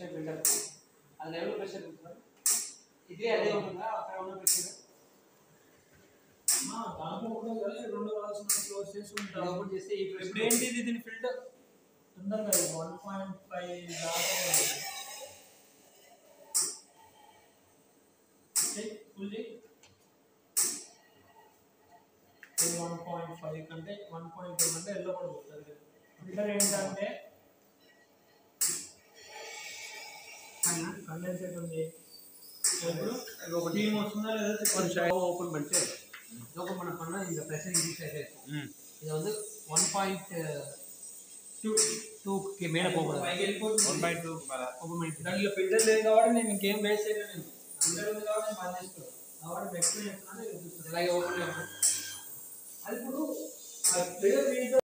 pressure buildup అది level pressure ఉంటుందా ఇది అదే ఉంటుందా అక్కడ ఉన్న ప్రెషర్ ఆ, దాంట్లో ఉంటుంది కదా ఈ రెండు వాల్స్ మనం క్లోజ్ చేసి ఉంటాం ఓపెన్ చేస్తే ఈ ఇప్పుడు ప్రెషర్ ఏంటి ఇది దీని ఫిల్టర్ తొందరగా వన్ పాయింట్ ఫైవ్ దాకా ఫుల్ వన్ పాయింట్ ఫైవ్ కంటే వన్ పాయింట్ టూ కంటే ఎల్లో కూడా పోతుంది ఫిల్టర్ ఏంటంటే కండెన్సేట్ ఉంది ఇప్పుడు టీమ్ వస్తుందా లేదా ஓப்பன் பண்ணிட்டு ஓப்பன் பண்ண பண்ணா இந்த ப்ரெஷர் இன்க்ரீஸ் ஆகிட்டே இருக்கும் இது வந்து ஒன் பாயிண்ட் டூ டூக்கு மேலே போகக்கூடாது పైకి వెళ్ళిపోతుంది one by two madam open பண்ணிட்டு దాంట్లో ఫిల్టర్ లేదు కాబట్టి నేను ఇంకేం వేస్ట్ చేయలేదు ఫిల్టర్ ఉంది కాబట్టి నేను బంద్ చేసుకోలేదు కాబట్టి నెక్స్ట్ చెప్తున్నాను ఇలాగే ఓపెన్ చేస్తాను అది ఇప్పుడు ఆ ఫిల్టర్